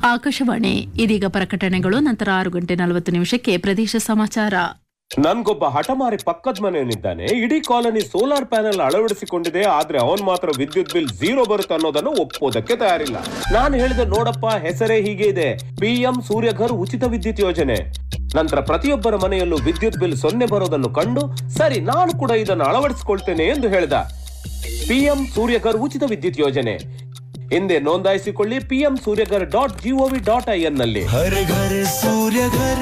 ಆಕಾಶವಾಣಿ ಇದೀಗ ಪ್ರಕಟಣೆಗಳು ನಂತರ ಆರು ಗಂಟೆ ನಲವತ್ತು ನಿಮಿಷಕ್ಕೆ ಪ್ರದೇಶ ಸಮಾಚಾರ ನನ್ಗೊಬ್ಬ ಹಠಮಾರಿ ಪಕ್ಕದ ಮನೆಯವನಿದ್ದಾನೆ ಇಡೀ ಕಾಲನಿ ಸೋಲಾರ್ ಪ್ಯಾನೆಲ್ ಅಳವಡಿಸಿಕೊಂಡಿದೆ ಆದ್ರೆ ಅವನ್ ಮಾತ್ರ ವಿದ್ಯುತ್ ಬಿಲ್ ಝೀರೋ ಬರುತ್ತೆ ಅನ್ನೋದನ್ನು ಒಪ್ಪೋದಕ್ಕೆ ತಯಾರಿಲ್ಲ ನಾನು ಹೇಳಿದೆ ನೋಡಪ್ಪ ಹೆಸರೇ ಹೀಗೆ ಇದೆ ಪಿಎಂ ಸೂರ್ಯಘರ್ ಉಚಿತ ವಿದ್ಯುತ್ ಯೋಜನೆ ನಂತರ ಪ್ರತಿಯೊಬ್ಬರ ಮನೆಯಲ್ಲೂ ವಿದ್ಯುತ್ ಬಿಲ್ ಸೊನ್ನೆ ಬರೋದನ್ನು ಕಂಡು ಸರಿ ನಾನು ಕೂಡ ಇದನ್ನು ಅಳವಡಿಸಿಕೊಳ್ತೇನೆ ಎಂದು ಹೇಳಿದ ಪಿಎಂ ಸೂರ್ಯಘರ್ ಉಚಿತ ವಿದ್ಯುತ್ ಯೋಜನೆ ಹಿಂದೆ ನೋಂದಾಯಿಸಿಕೊಳ್ಳಿ PM Suryaghar dot G O V dot I N ನಲ್ಲಿ हर घर सूर्य घर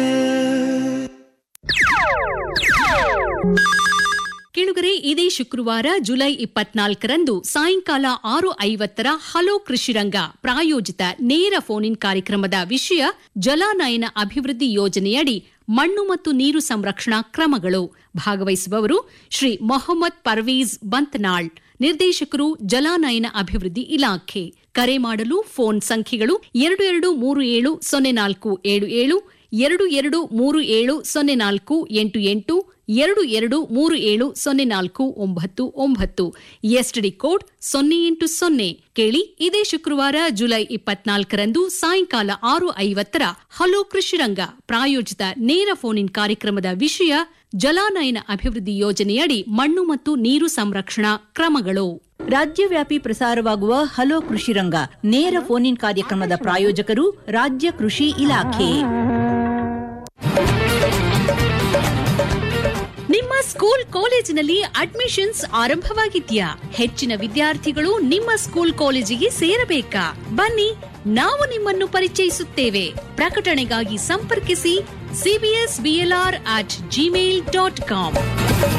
ಕೆಳುಗರೆ ಇದೇ ಶುಕ್ರವಾರ ಜುಲೈ ಇಪ್ಪತ್ನಾಲ್ಕರಂದು ಸಾಯಂಕಾಲ ಆರು ಐವತ್ತರ ಹಲೋ ಕೃಷಿರಂಗ ಪ್ರಾಯೋಜಿತ ನೇರ ಫೋನ್ ಇನ್ ಕಾರ್ಯಕ್ರಮದ ವಿಷಯ ಜಲಾನಯನ ಅಭಿವೃದ್ಧಿ ಯೋಜನೆಯಡಿ ಮಣ್ಣು ಮತ್ತು ನೀರು ಸಂರಕ್ಷಣಾ ಕ್ರಮಗಳು ಭಾಗವಹಿಸುವವರು ಶ್ರೀ ಮೊಹಮ್ಮದ್ ಪರ್ವೀಜ್ ಬಂತ್ನಾಳ್ ನಿರ್ದೇಶಕರು ಜಲಾನಯನ ಅಭಿವೃದ್ಧಿ ಇಲಾಖೆ ಕರೆ ಮಾಡಲು ಫೋನ್ ಸಂಖ್ಯೆಗಳು ಎರಡು ಎರಡು ಮೂರು ಏಳು ಸೊನ್ನೆ ನಾಲ್ಕು ಏಳು ಏಳು ಎರಡು ಎರಡು ಮೂರು ಏಳು ಸೊನ್ನೆ ನಾಲ್ಕು ಎಂಟು ಎಂಟು ಎರಡು ಎರಡು ಮೂರು ಏಳು ಸೊನ್ನೆ ನಾಲ್ಕು ಒಂಬತ್ತು ಒಂಬತ್ತು ಎಸ್ಟಿಡಿ ಕೋಡ್ ಸೊನ್ನೆ ಎಂಟು ಸೊನ್ನೆ ಕೇಳಿ ಇದೇ ಶುಕ್ರವಾರ ಜುಲೈ ಇಪ್ಪತ್ನಾಲ್ಕರಂದು ಸಾಯಂಕಾಲ ಆರು ಐವತ್ತರ ಹಲೋ ಕೃಷಿರಂಗ ಪ್ರಾಯೋಜಿತ ನೇರ ಫೋನ್ ಇನ್ ಕಾರ್ಯಕ್ರಮದ ವಿಷಯ ಜಲಾನಯನ ಅಭಿವೃದ್ಧಿ ಯೋಜನೆಯಡಿ ಮಣ್ಣು ಮತ್ತು ನೀರು ಸಂರಕ್ಷಣಾ ಕ್ರಮಗಳು ರಾಜ್ಯವ್ಯಾಪಿ ಪ್ರಸಾರವಾಗುವ ಹಲೋ ಕೃಷಿ ರಂಗ ನೇರ ಫೋನ್ ಇನ್ ಕಾರ್ಯಕ್ರಮದ ಪ್ರಾಯೋಜಕರು ರಾಜ್ಯ ಕೃಷಿ ಇಲಾಖೆ ನಿಮ್ಮ ಸ್ಕೂಲ್ ಕಾಲೇಜಿನಲ್ಲಿ ಅಡ್ಮಿಷನ್ಸ್ ಆರಂಭವಾಗಿದ್ಯಾ ಹೆಚ್ಚಿನ ವಿದ್ಯಾರ್ಥಿಗಳು ನಿಮ್ಮ ಸ್ಕೂಲ್ ಕಾಲೇಜಿಗೆ ಸೇರಬೇಕಾ ಬನ್ನಿ ನಾವು ನಿಮ್ಮನ್ನು ಪರಿಚಯಿಸುತ್ತೇವೆ ಪ್ರಕಟಣೆಗಾಗಿ ಸಂಪರ್ಕಿಸಿ CBS BLR at Gmail dot com